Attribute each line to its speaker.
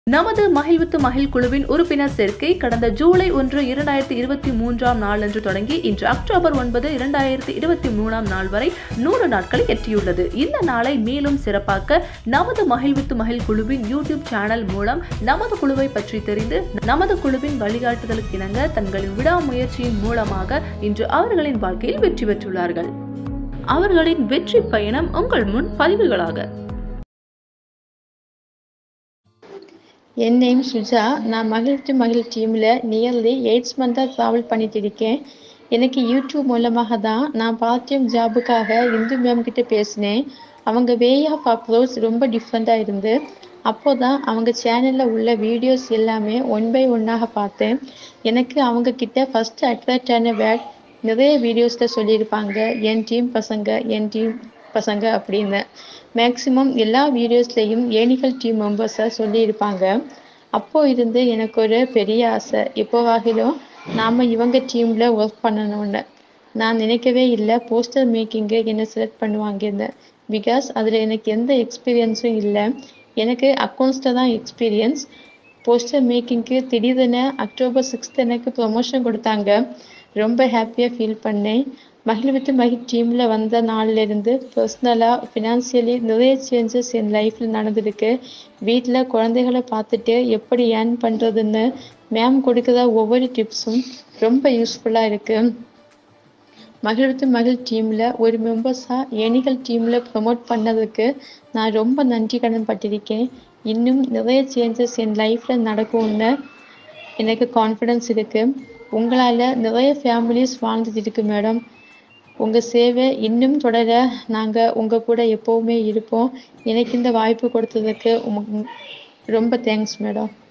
Speaker 1: நமது மகிழ்வித்து மகிழ் குழுவின் உறுப்பினர் சேர்க்கை கடந்த ஜூலை ஒன்று இரண்டாயிரத்தி இருபத்தி மூன்றாம் நாளன்று தொடங்கி இன்று அக்டோபர் ஒன்பது இரண்டாயிரத்தி இருபத்தி மூணாம் நாள் வரை நூறு நாட்களை எட்டியுள்ளது இந்த நாளை மேலும் சிறப்பாக்க நமது மகிழ்வித்து மகிழ் குழுவின் யூடியூப் சேனல் மூலம் நமது குழுவை பற்றி தெரிந்து நமது குழுவின் வழிகாட்டுதலுக்கு இணங்க தங்களின் விடாமுயற்சியின் மூலமாக இன்று அவர்களின் வாழ்க்கையில் வெற்றி பெற்றுள்ளார்கள் அவர்களின் வெற்றி பயணம் உங்கள் முன் பதிவுகளாக
Speaker 2: என் நேம் சுஜா நான் மகிழ்ச்சி மகிழ் டீமில் நியர்லி எயிட்ஸ் மந்தாக ட்ராவல் பண்ணிட்டு இருக்கேன் எனக்கு யூடியூப் மூலமாக தான் நான் பார்ட் டைம் ஜாபுக்காக இந்து மேம் கிட்ட பேசினேன் அவங்க வே ஆஃப் அப்ரோச் ரொம்ப டிஃப்ரெண்ட்டாக இருந்து அப்போ தான் அவங்க சேனலில் உள்ள வீடியோஸ் எல்லாமே ஒன் பை ஒன்னாக பார்த்தேன் எனக்கு அவங்க கிட்ட ஃபஸ்ட்டு அட்ராக்டான வேர்ட் நிறைய வீடியோஸில் சொல்லியிருப்பாங்க என் டீம் பசங்க என் டீம் பசங்க அப்படின்னு மேக்ஸிமம் எல்லா வீடியோஸ்லேயும் ஏனிகள் டீம் மெம்பர்ஸை சொல்லியிருப்பாங்க அப்போ இருந்து எனக்கு ஒரு பெரிய ஆசை இப்போவாகிலும் நாம் இவங்க டீமில் ஒர்க் பண்ணணும்னு நான் நினைக்கவே இல்லை போஸ்டர் மேக்கிங்கு என்னை செலக்ட் பண்ணுவாங்கன்னு பிகாஸ் அதில் எனக்கு எந்த எக்ஸ்பீரியன்ஸும் இல்லை எனக்கு அக்கௌண்ட்ஸில் தான் எக்ஸ்பீரியன்ஸ் போஸ்டர் மேக்கிங்க்கு திடீர்னு அக்டோபர் சிக்ஸ்த் எனக்கு ப்ரொமோஷன் கொடுத்தாங்க ரொம்ப ஹாப்பியாக ஃபீல் பண்ணேன் மகிழ்வித்து மகிழ் டீமில் வந்த நாள்லேருந்து பர்சனலாக ஃபினான்சியலி நிறைய சேஞ்சஸ் என் லைஃப்பில் நடந்திருக்கு வீட்டில் குழந்தைகளை பார்த்துட்டு எப்படி ஏர்ன் பண்ணுறதுன்னு மேம் கொடுக்குற ஒவ்வொரு டிப்ஸும் ரொம்ப யூஸ்ஃபுல்லாக இருக்குது மகிழ்வித்து மகிழ் டீமில் ஒரு மெம்பர்ஸாக ஏனிகள் டீமில் ப்ரொமோட் பண்ணதுக்கு நான் ரொம்ப நன்றி கடன் பட்டிருக்கேன் இன்னும் நிறைய சேஞ்சஸ் என் லைஃப்பில் நடக்கும்னு எனக்கு கான்ஃபிடென்ஸ் இருக்குது உங்களால் நிறைய ஃபேமிலிஸ் வாழ்ந்துட்டு இருக்கு மேடம் உங்கள் சேவை இன்னும் தொடர நாங்கள் உங்கள் கூட எப்போவுமே இருப்போம் எனக்கு இந்த வாய்ப்பு கொடுத்ததுக்கு உம- ரொம்ப தேங்க்ஸ் மேடம்